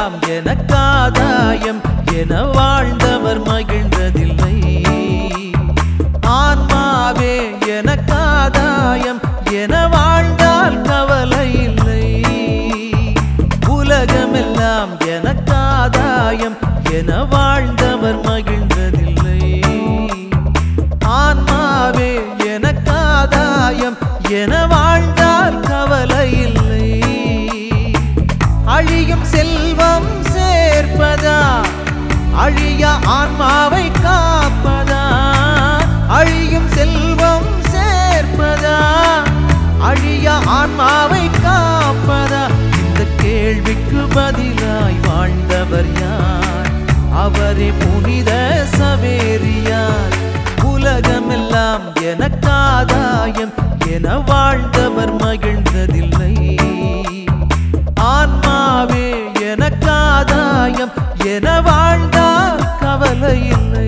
உலகமெல்லாம் எனக்காதாயம் என வாழ்ந்தவர் மகிழ்ந்ததில்லை ஆன்மாவே எனக்காதாயம் என வாழ்ந்தால் கவலை இல்லை உலகமெல்லாம் எனக்காதாயம் என வாழ்ந்தவர் மகிழ்ந்ததில்லை ஆன்மாவே எனக்காதாயம் என வாழ்ந்தால் கவலை இல்லை அழியும் செல்வம் சேர்ப்பதா அழிய ஆன்மாவை காப்பதா அழியும் செல்வம் சேர்ப்பதா அழிய ஆன்மாவை காப்பதா இந்த கேள்விக்கு பதிலாய் வாழ்ந்தவர் யார் அவரே புனித சவேரியார் உலகமெல்லாம் எனக்காதாயம் என வாழ்ந்தவர் மகிழ்ந்ததில்லை ஆன்மாவே எனக்காதாயம் என வாழ்ந்தால் கவலை இல்லை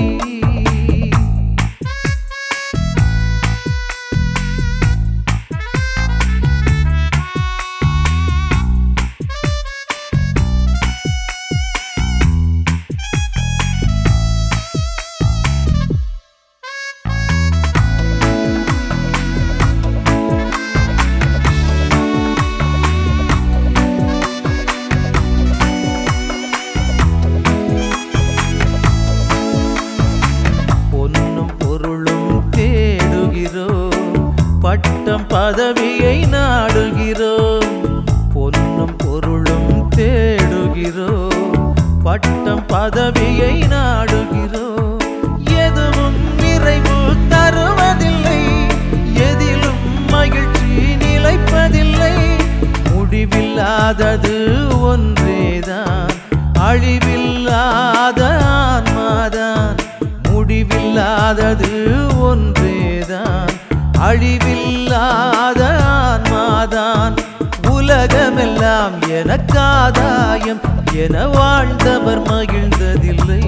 பொன்னும் பொருளும் தேடுகிறோம் பட்டம் பதவியை நாடுகிறோம் பொன்னும் பொருளும் தேடுகிறோம் பட்டம் பதவியை நாடுகிறோம் எதுவும் நிறைவு தருவதில்லை எதிலும் மகிழ்ச்சி நிலைப்பதில்லை முடிவில்லாதது ஒன்றேதான் அழிவில்லாத ஆன்மாதான் முடிவில்லாதது ஒன்றேதான் அழிவில்லாத ஆன்மாதான் உலகமெல்லாம் எனக்காதாயம் என வாழ்ந்தவர் மகிழ்ந்ததில்லை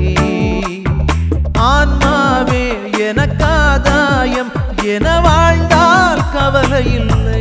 ஆன்மாவே எனக்காதாயம் என வாழ்ந்தால் கவலை இல்லை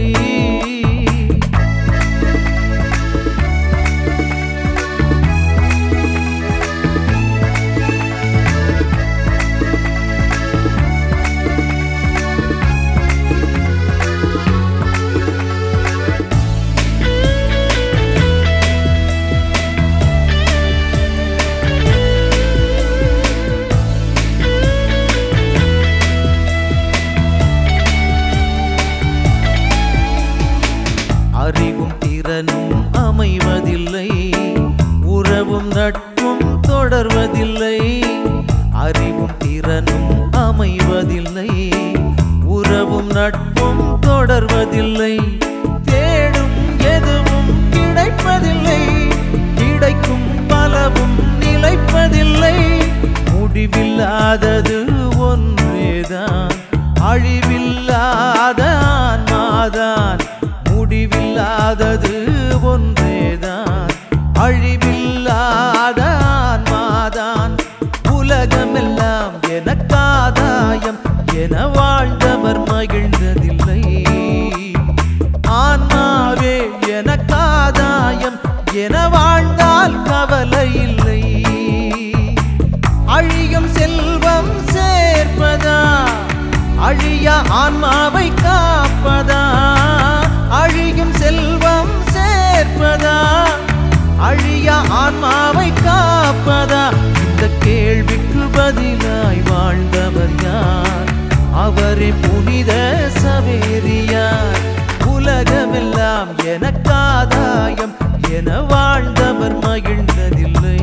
அறிவும் திறனும் அமைவதில்லை உறவும் நட்பும் தொடர்வதில்லை அறிவும் திறனும் அமைவதில்லை உறவும் நட்பும் தொடர்வதில்லை தேடும் எதுவும் கிடைப்பதில்லை கிடைக்கும் பலவும் நிலைப்பதில்லை முடிவில்லாதது ஒன்றேதான் அழிவில்லாத ஆன்மாதான் முடிவில்லாதது ஒன்றேதான் அழிவில்லாத ஆன்மாதான் உலகமெல்லாம் எனக்காதாயம் என வாழ்ந்தவர் மகிழ்ந்ததில்லை ஆன்மாவே எனக்காதாயம் என வாழ்ந்தால் கவலை இல்லை அழியும் செல்வம் சேர்ப்பதா அழிய ஆன்மாவை காப்பதா அழியும் செல்வம் சேர்ப்பதா அழிய ஆன்மாவை காப்பதா இந்த கேள்விக்கு பதிலாய் வாழ்ந்தவர் யார் அவரே புனித சவேரியார் உலகமெல்லாம் எனக்காதாயம் என வாழ்ந்தவர் மகிழ்ந்ததில்லை